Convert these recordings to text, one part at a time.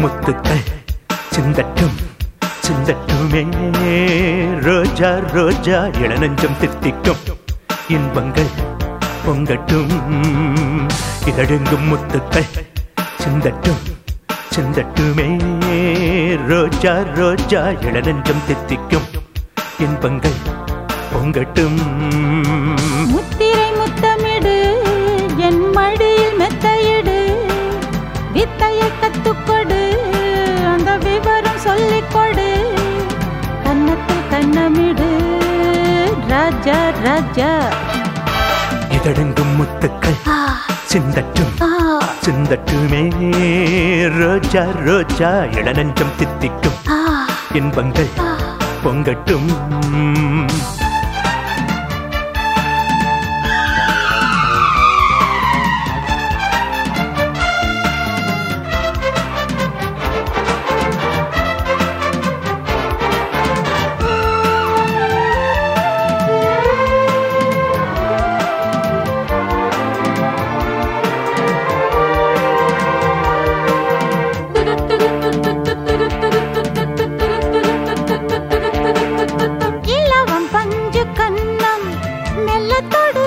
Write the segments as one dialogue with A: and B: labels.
A: முத்துக்கள் சிந்தட்டும் சிந்தட்டுமே ரோஜா ரோஜா இளநஞ்சம் தித்திக்கும் இன்பங்கள் பொங்கட்டும் இதழுங்கும் முத்துக்கள் சிந்தட்டும் சிந்தட்டுமே ரோஜா ரோஜா இளநஞ்சம் தித்திக்கும் இன்பங்கள் பொங்கட்டும்
B: முத்திரை முத்தமிடு என் மடியில் மெத்தையிடு வித்தையை கத்துக்கொடு அந்த விவரம் சொல்லிக் கொடு கன்னத்தில் கண்ணமிடு ராஜா ராஜா
A: இதழுங்கும் முத்துக்கள்
B: ஆ,
A: சிந்தட்டும்
B: ஆ,
A: சிந்தட்டுமே ரோஜா ரோஜா இளநஞ்சம் தித்திக்கும்
B: ஆ,
A: இன்பங்கள்
B: ஆ.
A: பொங்கட்டும்
B: இலவம் பஞ்சு கண்ணம் மெல்லத்தொடு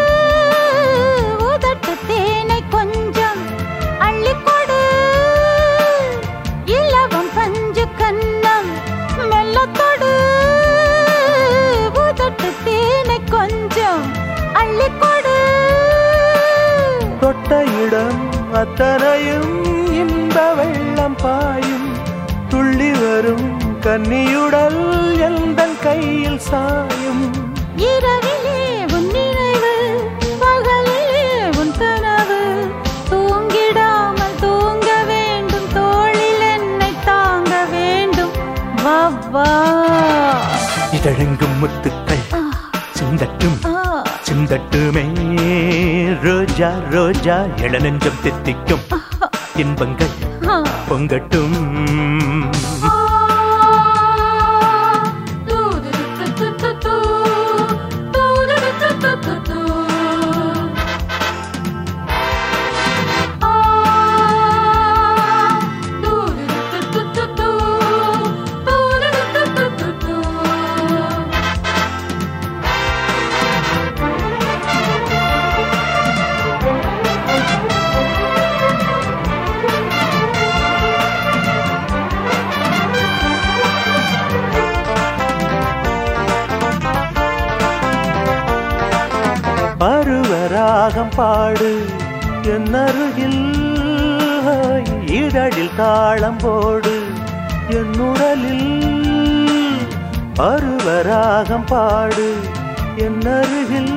B: உதட்டு தேனை கொஞ்சம் அள்ளிக்கொடு இலவம் பஞ்சு கண்ணம் மெல்லத்தொடு உதட்டு தேனை கொஞ்சம் அள்ளிக்கொடு
A: தொட்ட இடம் அத்தனையும் இன்ப வெள்ளம் பாயும் துள்ளி வரும் கன்னியுடல் எந்த கையில் சாயும்
B: இரவிலே உன் நினைவு பகலிலே உன் கனவு தூங்கிடாமல் தூங்க வேண்டும் தோளில் என்னை தாங்க வேண்டும் வா வா
A: இதழெங்கும் முத்துக்கள்
B: ஆ,
A: சிந்தட்டும்
B: ஆ,
A: சிந்தட்டுமே ரோஜா ரோஜா இளநெஞ்சம் தித்திக்கும் இன்பங்கள்
B: ஆ.
A: பொங்கட்டும் பருவராகம் பாடு என் அருகில் இதழில் தாளம் போடு என் உடலில் பருவராகம் பாடு என் அருகில்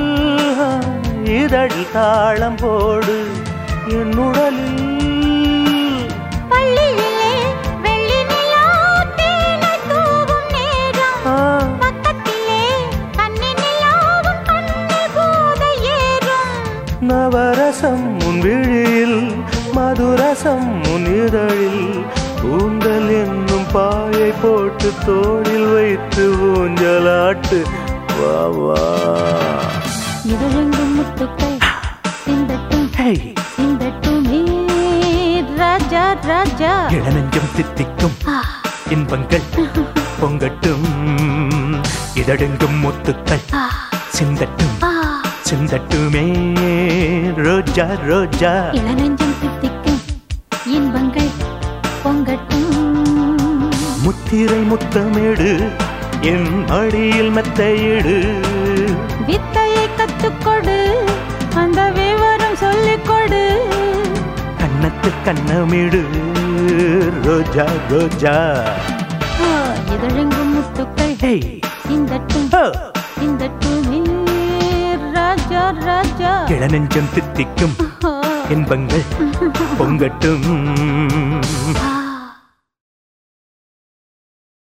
A: இதழில் தாளம் போடு என் உடலில்
B: பள்ளியிலே வெள்ளி நிலா தேனை தூவும் நேரம்
A: ஆ,
B: பக்கத்திலே கண்ணி நிலாவும் கண்ணில் போதை ஏறும்
A: நவரசம் உன் விழியில் மதுரசம் உன் இதழில் ஊந்தல் என்னும் பாயை போட்டு தோளில் வைத்து ஊஞ்சலாட்டு வா வா
B: இதழெங்கும் முத்துக்கள் சிந்தட்டும்
A: ஹேய்,
B: சிந்தட்டுமே ராஜா ராஜா
A: இளநெஞ்சம் தித்திக்கும்
B: ஆ,
A: இன்பங்கள் பொங்கட்டும் இதழெங்கும் முத்துக்கள்
B: ஆ,
A: சிந்தட்டும்
B: ஆ.
A: சிந்தட்டுமே ரோஜா ரோஜா
B: இளநெஞ்சம் தித்திக்கும் இன்பங்கள் பொங்கட்டும்
A: முத்திரை முத்தமிடு என் அடியில் மெத்தையிடு
B: வித்தையை கத்துக்கொடு அந்த விவரம் சொல்லிக் கொடு
A: கண்ணத்து கண்ணமிடு ரோஜா ரோஜா
B: ஆ, இதழெங்கும் முத்துக்கள்
A: ஹேய்
B: சிந்தட்டும்
A: ஹோ,
B: சிந்தட்டுமே ராஜா ராஜா
A: இளநெஞ்சம் தித்திக்கும்
B: ஆ,
A: இன்பங்கள் பொங்கட்டும்